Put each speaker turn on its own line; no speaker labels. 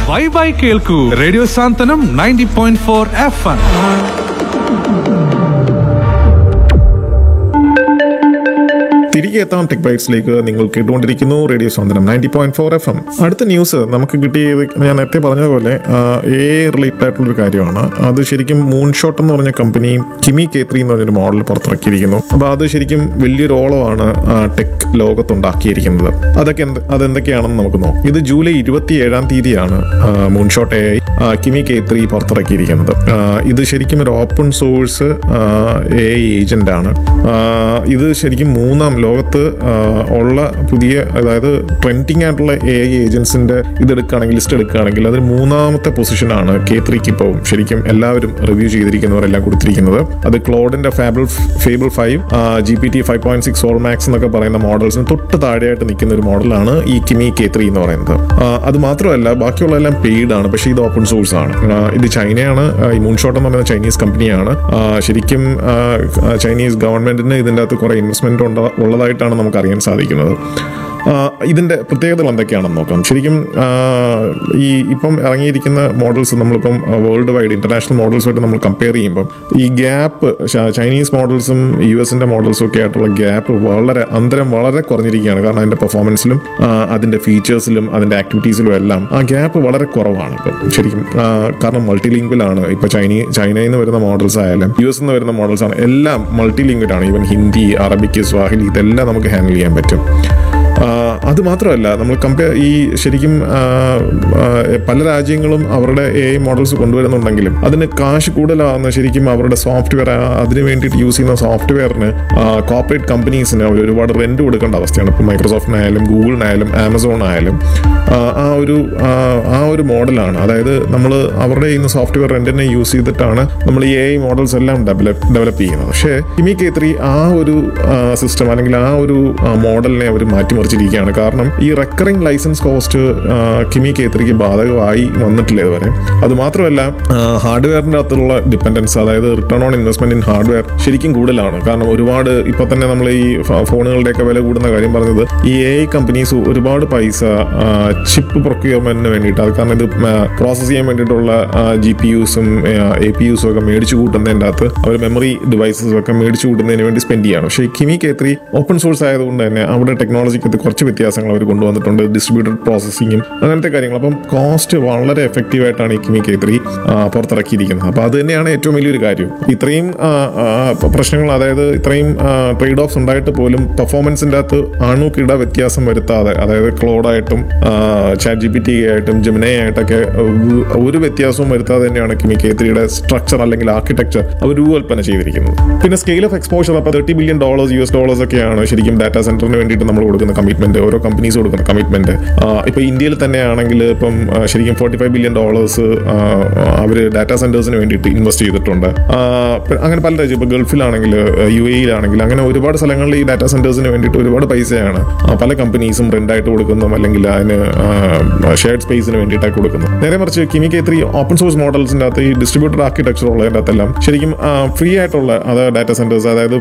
വൈബായി കേൾക്കൂ radio Santhwanam ninety point four F M
തിരികെ എത്താം ടെക് ബൈറ്റ്സിലേക്ക് നിങ്ങൾ കേട്ടുകൊണ്ടിരിക്കുന്നു radio Santhwanam ninety point four F M അടുത്ത ന്യൂസ് നമുക്ക് കിട്ടിയത് ഞാൻ നേരത്തെ പറഞ്ഞതുപോലെ എ റിലേറ്റഡ് ആയിട്ടുള്ള ഒരു കാര്യമാണ് അത് ശരിക്കും മൂൺ ഷോട്ട് എന്ന് പറഞ്ഞ കമ്പനി കിമി കേത്രി എന്ന് പറഞ്ഞൊരു മോഡൽ പുറത്തിറക്കിയിരിക്കുന്നു അപ്പോൾ അത് ശരിക്കും വലിയൊരു ഓളമാണ് ടെക് ലോകത്തുണ്ടാക്കിയിരിക്കുന്നത് അതൊക്കെ എന്ത് അതെന്തൊക്കെയാണെന്ന് നമുക്ക് നോക്കാം ഇത് ജൂലൈ ഇരുപത്തി ഏഴാം തീയതിയാണ് moon shot A I Kimi K three പുറത്തിറക്കിയിരിക്കുന്നത് ആ, ഇത് ശരിക്കും ഒരു open source A I agent ആണ് ആ, ഇത് ശരിക്കും മൂന്നാം ലോകത്ത് ആ, ഉള്ള പുതിയ അതായത് ട്രെൻഡിങ് ആയിട്ടുള്ള എ ഐ ഏജൻസിന്റെ ഇതെടുക്കുകയാണെങ്കിൽ ലിസ്റ്റ് എടുക്കുകയാണെങ്കിൽ അതിൽ മൂന്നാമത്തെ പൊസിഷനാണ് കെ ത്രീക്ക് ഇപ്പോൾ ശരിക്കും എല്ലാവരും റിവ്യൂ ചെയ്തിരിക്കുന്നവരെല്ലാം കൊടുത്തിരിക്കുന്നത് അത് ക്ലോഡിന്റെ fable fable five G P T five point six all max എന്നൊക്കെ പറയുന്ന മോഡൽസിന് തൊട്ട് താഴെയായിട്ട് നിൽക്കുന്ന ഒരു മോഡലാണ് ഈ കിമി കെ ത്രീ എന്ന് പറയുന്നത് ആ, അത് മാത്രമല്ല ബാക്കിയുള്ള എല്ലാം പെയ്ഡ് ആണ് പക്ഷേ ഇത് ഓപ്പൺ സോഴ്സ് ആണ് ആ, ഇത് ചൈനയാണ് ആ, ഈ മൂൺഷോട്ട് എന്ന് പറയുന്ന ചൈനീസ് കമ്പനിയാണ് ആ, ശരിക്കും ആ, ചൈനീസ് ഗവൺമെന്റിന് ഇതിൻ്റെ അകത്ത് കുറെ ഇൻവെസ്റ്റ്മെന്റ് ഉള്ളതായിട്ടാണ് നമുക്ക് അറിയാൻ സാധിക്കുന്നത് ആ, ഇതിന്റെ പ്രത്യേകതകൾ എന്തൊക്കെയാണെന്ന് നോക്കാം ശരിക്കും ആ, ഈ ഇപ്പം ഇറങ്ങിയിരിക്കുന്ന മോഡൽസ് നമ്മളിപ്പം വേൾഡ് വൈഡ് ഇന്റർനാഷണൽ മോഡൽസുമായിട്ട് നമ്മൾ കമ്പയർ ചെയ്യുമ്പോൾ ഈ ഗ്യാപ്പ് ചൈനീസ് മോഡൽസും യു എസിന്റെ മോഡൽസും ഒക്കെ ആയിട്ടുള്ള ഗ്യാപ്പ് വളരെ അന്തരം വളരെ കുറഞ്ഞിരിക്കുകയാണ് കാരണം അതിന്റെ പെർഫോമൻസിലും അതിന്റെ ഫീച്ചേഴ്സിലും അതിന്റെ ആക്ടിവിറ്റീസിലും എല്ലാം ആ ഗ്യാപ്പ് വളരെ കുറവാണ് ഇപ്പം ശരിക്കും ആ, കാരണം മൾട്ടി ലിംഗ്വലാണ് ഇപ്പൊ ചൈനീ ചൈനയിൽ നിന്ന് വരുന്ന മോഡൽസ് ആയാലും യു എസ് നിന്ന് വരുന്ന മോഡൽസ് ആണ് എല്ലാം മൾട്ടി ലിംഗ്വലാണ് ഈവൻ ഹിന്ദി അറബിക്ക് സ്വാഹിലി ഇതെല്ലാം നമുക്ക് ഹാൻഡിൽ ചെയ്യാൻ പറ്റും ആഹ് അത് മാത്രമല്ല നമ്മൾ കമ്പയർ ഈ ശരിക്കും ആഹ് ആഹ് പല രാജ്യങ്ങളും അവരുടെ എ ഐ മോഡൽസ് കൊണ്ടുവരുന്നുണ്ടെങ്കിലും അതിന് കാശ് കൂടുതലാവുന്ന ശരിക്കും അവരുടെ സോഫ്റ്റ്വെയർ അതിന് വേണ്ടിയിട്ട് യൂസ് ചെയ്യുന്ന സോഫ്റ്റ്വെയറിന് കോർപ്പറേറ്റ് കമ്പനീസിന് അവർ ഒരുപാട് റെന്റ് കൊടുക്കേണ്ട അവസ്ഥയാണ് ഇപ്പോൾ മൈക്രോസോഫ്റ്റിനായാലും ഗൂഗിളിനായാലും ആമസോൺ ആയാലും ആഹ് ആ ഒരു ആഹ് ആ ഒരു മോഡലാണ് അതായത് നമ്മൾ അവരുടെ ചെയ്യുന്ന സോഫ്റ്റ്വെയർ റെന്റിനെ യൂസ് ചെയ്തിട്ടാണ് നമ്മൾ ഈ എ ഐ മോഡൽസ് എല്ലാം ഡെവലപ്പ് ഡെവലപ്പ് ചെയ്യുന്നത് പക്ഷേ കിമി കെ ത്രീ ആ ഒരു സിസ്റ്റം അല്ലെങ്കിൽ ആ ഒരു മോഡലിനെ അവർ മാറ്റിമറിച്ചിരിക്കുകയാണ് കാരണം ഈ recurring license cost Kimi K ത്രീക്ക് ബാധകമായി വന്നിട്ടില്ല ഇതുവരെ അത് മാത്രമല്ല ഹാർഡ്വെയറിന്റെ അകത്തുള്ള ഡിപ്പെൻഡൻസ് അതായത് return on investment in hardware ശരിക്കും കൂടുതലാണ് കാരണം ഒരുപാട് ഇപ്പൊ തന്നെ നമ്മൾ ഈ ഫ- ഫോണുകളുടെയൊക്കെ വില കൂടുന്ന കാര്യം പറഞ്ഞത് ഈ എ ഐ കമ്പനീസ് ഒരുപാട് പൈസ ചിപ്പ് പ്രൊക്യൂർമെന്റിന് വേണ്ടിയിട്ട് അത് കാരണം ഇത് പ്രോസസ് ചെയ്യാൻ വേണ്ടിയിട്ടുള്ള ജി പി യുസും എ പി യുസും ഒക്കെ മേടിച്ചു കൂട്ടുന്നതിൻ്റെ അകത്ത് അവർ മെമ്മറി ഡിവൈസസും ഒക്കെ മേടിച്ചു കൂട്ടുന്നതിന് വേണ്ടി സ്പെൻഡ് ചെയ്യാണ് പക്ഷേ Kimi K three open source ആയതുകൊണ്ട് തന്നെ അവിടെ ടെക്നോളജിക്കകത്ത് കുറച്ച് വ്യത്യാസങ്ങൾ അവർ കൊണ്ടുവന്നിട്ടുണ്ട് ഡിസ്ട്രിബ്യൂട്ടഡ് പ്രോസസ്സിങ്ങും അങ്ങനത്തെ കാര്യങ്ങൾ അപ്പം കോസ്റ്റ് വളരെ എഫക്റ്റീവ് ആയിട്ടാണ് ഈ കിമി കെ ത്രീ പുറത്തിറക്കിയിരിക്കുന്നത് അപ്പോൾ അത് തന്നെയാണ് ഏറ്റവും വലിയൊരു കാര്യം ഇത്രയും ആ, ആ, പ്രശ്നങ്ങൾ അതായത് ഇത്രയും ട്രേഡ് ഓഫ്സ് ഉണ്ടായിട്ട് പോലും പെർഫോമൻസിൻ്റെ അകത്ത് അണുക്കിട വ്യത്യാസം വരുത്താതെ അതായത് ക്ലോഡായിട്ടും ചാറ്റ് ജി പി ടി ആയിട്ടും ജമിനൈ ആയിട്ടൊക്കെ ഒരു- ഒരു വ്യത്യാസവും വരുത്താതെ തന്നെയാണ് കിമി കെ ത്രീയുടെ സ്ട്രക്ചർ അല്ലെങ്കിൽ ആർക്കിടെക്ചർ അവർ രൂപകൽപ്പന ചെയ്തിരിക്കുന്നത് പിന്നെ സ്കെയിൽ ഓഫ് എക്സ്പോഷർ അപ്പോൾ thirty billion dollars U S dollars ഒക്കെയാണ് ശരിക്കും ഡാറ്റാ സെന്ററിന് വേണ്ടിയിട്ട് നമ്മൾ കൊടുക്കുന്ന കമ്മിറ്റ്മെന്റ് ഓരോ കമ്പനീസ് കൊടുക്കുന്ന കമ്മിറ്റ്മെന്റ് ഇപ്പോൾ ഇന്ത്യയിൽ തന്നെയാണെങ്കിൽ ഇപ്പം ആ, ശരിക്കും ഫോർട്ടി ഫൈവ് ബില്യൺ ഡോളേഴ്സ് അവർ ഡാറ്റാ സെന്റേഴ്സിന് വേണ്ടിയിട്ട് ഇൻവെസ്റ്റ് ചെയ്തിട്ടുണ്ട് ആ, പ- അങ്ങനെ പല രാജ്യം ഇപ്പോൾ ഗൾഫിലാണെങ്കിൽ യു എയിലാണെങ്കിൽ അങ്ങനെ ഒരുപാട് സ്ഥലങ്ങളിൽ ഈ ഡാറ്റാ സെന്റേഴ്സിന് വേണ്ടിയിട്ട് ഒരുപാട് പൈസയാണ് ആ, പല കമ്പനീസും റെന്റായിട്ട് കൊടുക്കുന്നതും അല്ലെങ്കിൽ അതിന് ഷെയർഡ് സ്പേസിന് വേണ്ടിയിട്ടൊക്കെ കൊടുക്കുന്നത് നേരെ മറിച്ച് Kimi K three open source മോഡൽസിൻ്റെ അകത്ത് ഈ ഡിസ്ട്രിബ്യൂട്ടഡ് ആർക്കിടെക്ചർ ഉള്ളതിൻ്റെ അകത്തെല്ലാം ശരിക്കും ഫ്രീ ആയിട്ടുള്ള അത് ഡാറ്റാ സെന്റേഴ്സ് അതായത്